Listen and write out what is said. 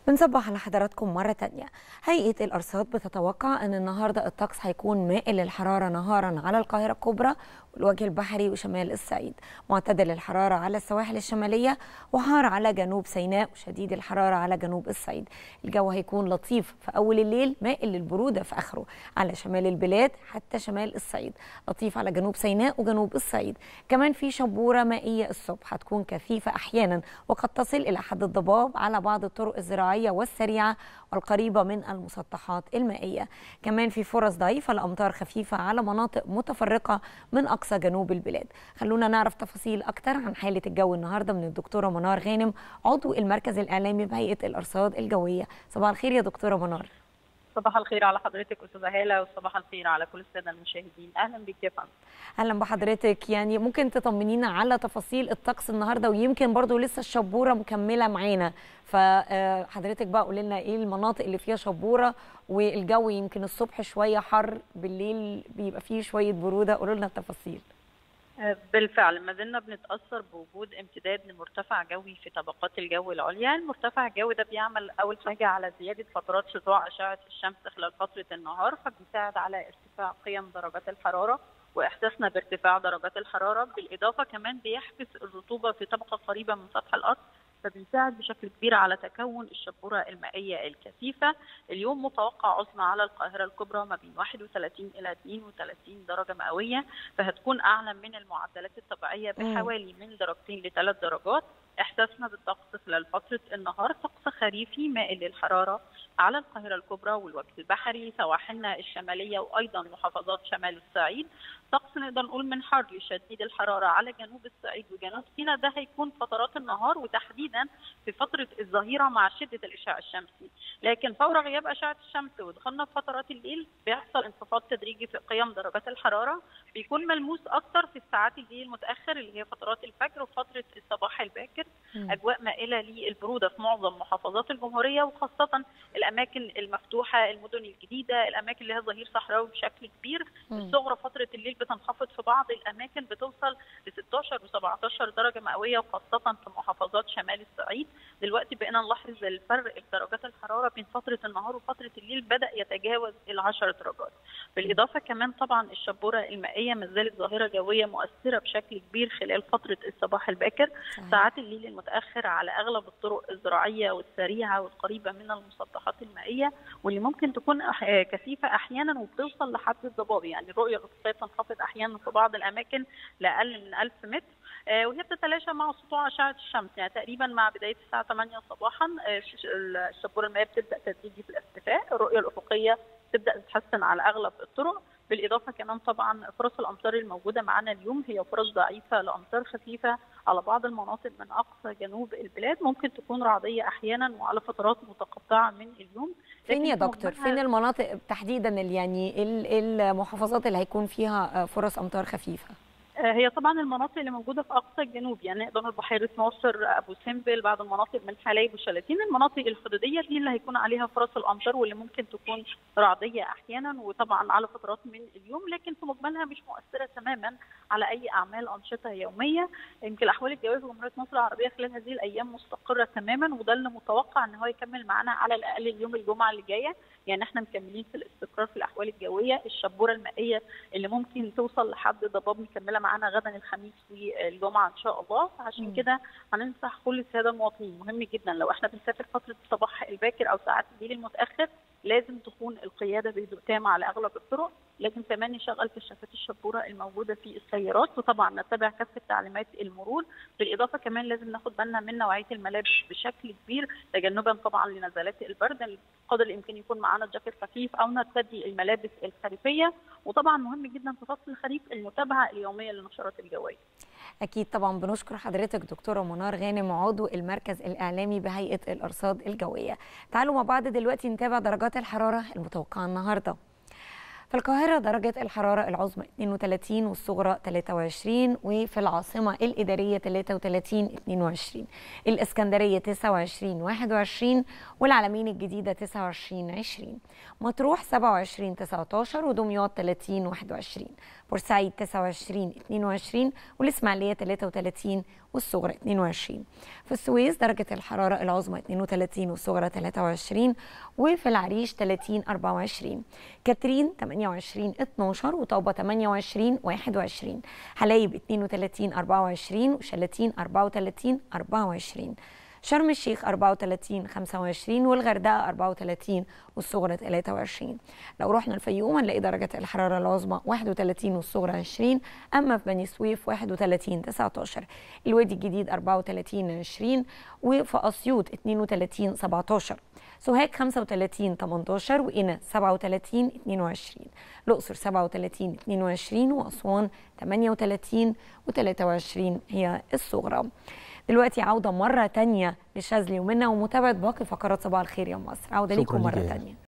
بنصبح على حضراتكم مرة تانية هيئة الأرصاد بتتوقع أن النهاردة الطقس هيكون مائل للحرارة نهارا على القاهرة الكبرى والوجه البحري وشمال الصعيد معتدل الحرارة على السواحل الشمالية وحار على جنوب سيناء وشديد الحرارة على جنوب الصعيد الجو هيكون لطيف في أول الليل مائل للبرودة في آخره على شمال البلاد حتى شمال الصعيد لطيف على جنوب سيناء وجنوب الصعيد كمان في شبورة مائية الصبح هتكون كثيفة أحيانا وقد تصل إلى حد الضباب على بعض الطرق الزراعية والسريعة والقريبة من المسطحات المائية كمان في فرص ضعيفة لأمطار خفيفة على مناطق متفرقة من أقصى جنوب البلاد خلونا نعرف تفاصيل أكتر عن حالة الجو النهاردة من الدكتورة منار غانم عضو المركز الإعلامي بهيئة الأرصاد الجوية صباح الخير يا دكتورة منار صباح الخير على حضرتك استاذه هاله وصباح الخير على كل الساده المشاهدين اهلا بك يا فندم اهلا بحضرتك يعني ممكن تطمنينا على تفاصيل الطقس النهارده ويمكن برضو لسه الشبوره مكمله معانا فحضرتك بقى قولي لنا ايه المناطق اللي فيها شبوره والجو يمكن الصبح شويه حر بالليل بيبقى فيه شويه بروده قولوا لنا التفاصيل بالفعل ما زلنا بنتاثر بوجود امتداد لمرتفع جوي في طبقات الجو العليا، المرتفع الجوي ده بيعمل اول حاجه على زياده فترات سطوع اشعه الشمس خلال فتره النهار فبيساعد على ارتفاع قيم درجات الحراره واحساسنا بارتفاع درجات الحراره، بالاضافه كمان بيحبس الرطوبه في طبقه قريبه من سطح الارض فبيساعد بشكل كبير على تكون الشبوره المائيه الكثيفه، اليوم متوقع عظمى على القاهره الكبرى ما بين 31 الى 32 درجه مئويه فهتكون اعلى من المعدلات الطبيعيه بحوالي من درجتين لثلاث درجات، احساسنا بالطقس خلال فتره النهار طقس خريفي مائل للحراره على القاهره الكبرى والوجه البحري سواحلنا الشماليه وايضا محافظات شمال الصعيد طقس نقدر نقول من حر لشديد الحراره على جنوب الصعيد وجنوب سيناء ده هيكون فترات النهار وتحديدا في فتره الظهيره مع شده الاشعاع الشمسي لكن فور غياب اشعه الشمس ودخلنا في فترات الليل بيحصل انخفاض تدريجي في قيم درجات الحراره بيكون ملموس اكتر في الساعات الليل المتاخر اللي هي فترات الفجر وفتره الصباح الباكر اجواء مائله للبروده في معظم محافظات الجمهوريه وخاصه الاماكن المفتوحه المدن الجديده الاماكن اللي هي ظهير صحراوي بشكل كبير الصغرى فتره الليل بتنخفض في بعض الاماكن بتوصل ل 16 و17 درجه مئويه وخاصه في محافظات شمال الصعيد دلوقتي بقينا نلاحظ الفرق في درجات الحراره بين فتره النهار وفتره الليل بدا يتجاوز ال 10 درجات بالاضافه كمان طبعا الشبوره المائيه ما زالت ظاهره جويه مؤثره بشكل كبير خلال فتره الصباح الباكر ساعات الليل المتاخر على اغلب الطرق الزراعيه والسريعه والقريبه من المسطحات المائيه واللي ممكن تكون كثيفه احيانا وبتوصل لحد الضباب يعني الرؤيه الافقيه بتنخفض احيانا في بعض الاماكن لاقل من 1000 متر وهي بتتلاشى مع سطوع اشعه الشمس يعني تقريبا مع بدايه الساعه 8 صباحا الشبوره المائيه بتبدا تدريجي في الارتفاع الرؤيه الافقيه تبدا تتحسن على اغلب الطرق بالاضافه كمان طبعا فرص الامطار الموجوده معانا اليوم هي فرص ضعيفه لامطار خفيفه على بعض المناطق من اقصى جنوب البلاد ممكن تكون رعديه احيانا وعلى فترات متقطعه من اليوم فين يا دكتور فين المناطق تحديدا يعني المحافظات اللي هيكون فيها فرص امطار خفيفه هي طبعا المناطق اللي موجوده في اقصى الجنوب يعني نقدر بحيره ناصر ابو سمبل بعض المناطق من حلايب وشلاتين المناطق الحدوديه دي اللي هيكون عليها فرص الامطار واللي ممكن تكون رعديه احيانا وطبعا على فترات من اليوم لكن في مجملها مش مؤثره تماما على اي اعمال انشطه يوميه يمكن الاحوال الجويه في جمهوريه مصر العربيه خلال هذه الايام مستقره تماما وده اللي متوقع ان هو يكمل معانا على الاقل اليوم الجمعه اللي جايه يعني احنا مكملين في الاستقرار في الاحوال الجويه الشبوره المائيه اللي ممكن توصل لحد ضباب مكمله معانا غدا الخميس والجمعه ان شاء الله فعشان كده هننصح كل الساده المواطنين مهم جدا لو احنا بنسافر فتره الصباح الباكر او ساعات الليل المتاخر لازم تكون القياده بهدوء تام على اغلب الطرق لكن كمان نشغل كشافات الشبوره الموجوده في السيارات وطبعا نتبع كافه تعليمات المرور بالاضافه كمان لازم ناخد بالنا من نوعيه الملابس بشكل كبير تجنبا طبعا لنزلات البرد قدر الامكان يكون معانا جاكيت خفيف او نرتدي الملابس الخريفيه وطبعا مهم جدا في فصل الخريف المتابعه اليوميه للنشرات الجويه اكيد طبعا بنشكر حضرتك دكتوره منار غانم عضو المركز الاعلامي بهيئه الارصاد الجويه تعالوا مع بعض دلوقتي نتابع درجات الحراره المتوقعه النهارده في القاهرة درجة الحرارة العظمى 32 والصغرى 23 وفي العاصمة الإدارية 33 22 الإسكندرية 29 21 والعلمين الجديدة 29 20 مطروح 27 19 ودمياط 30 21 بورسعيد 29 22 والإسماعيلية 33 والصغرى 22 في السويس درجة الحرارة العظمى 32 والصغرى 23 وفي العريش 30 24 كاترين 28 12 وطوبة 28 21 حلايب 32 24 وشلاتين 34 24 شرم الشيخ 34 25 والغردقه 34 والصغرى 23 لو رحنا الفيوم هنلاقي درجه الحراره العظمى 31 والصغرى 20 اما في بني سويف 31 19 الوادي الجديد 34 20 وفي اسيوط 32 17 سوهاج 35 18 وقنا 37 22 الاقصر 37 22 واسوان 38 و23 هي الصغرى دلوقتي عودة مرة تانية لشاذلي ومنى ومتابعة باقي فقرات صباح الخير يا مصر عودة شكراً ليكم مرة ليك يا تانية